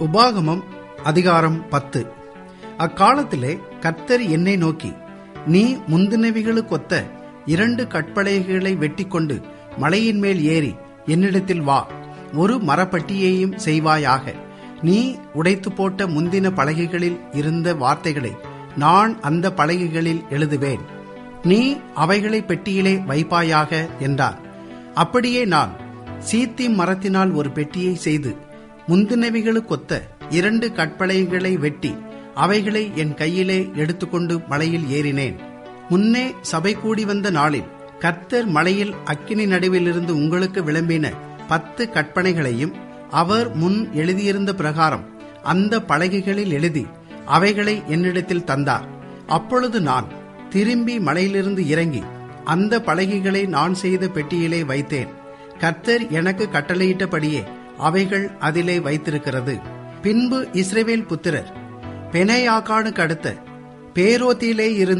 உபாகமம் அதிகாரம் பத்து அக்காலத்திலே கர்த்தர் என்னை நோக்கி நீ முந்தினவிகளுக்கொத்த இரண்டு கற்பலகைகளை வெட்டிக்கொண்டு மலையின் மேல் ஏறி என்னிடத்தில் வா ஒரு மரப்பட்டியையும் செய்வாயாக நீ உடைத்து போட்ட முந்தின பலகைகளில் இருந்த வார்த்தைகளை நான் அந்த பலகைகளில் எழுதுவேன் நீ அவைகளை பெட்டியிலே வைப்பாயாக என்றார் அப்படியே நான் சீத்தி மரத்தினால் ஒரு பெட்டியை செய்து முந்தினவிகளுக்கொத்த இரண்டு கற்பலகைகளை வெட்டி அவைகளை என் கையிலே எடுத்துக்கொண்டு மலையில் ஏறினேன் முன்னே சபை கூடி வந்த நாளில் கர்த்தர் மலையில் அக்கினி நடுவிலிருந்து உங்களுக்கு விளம்பின பத்து கற்பனைகளையும் அவர் முன் எழுதியிருந்த பிரகாரம் அந்த பலகைகளில் எழுதி அவைகளை என்னிடத்தில் தந்தார் அப்பொழுது நான் திரும்பி மலையிலிருந்து இறங்கி அந்த பலகைகளை நான் செய்த பெட்டியிலே வைத்தேன் கர்த்தர் எனக்கு கட்டளையிட்டபடியே அவைகள் அதிலே வைத்திருக்கிறது பின்பு இஸ்ரேவேல் புத்திரர் பெனையாக்கானுக்கு அடுத்த பேரோத்திலே இருந்து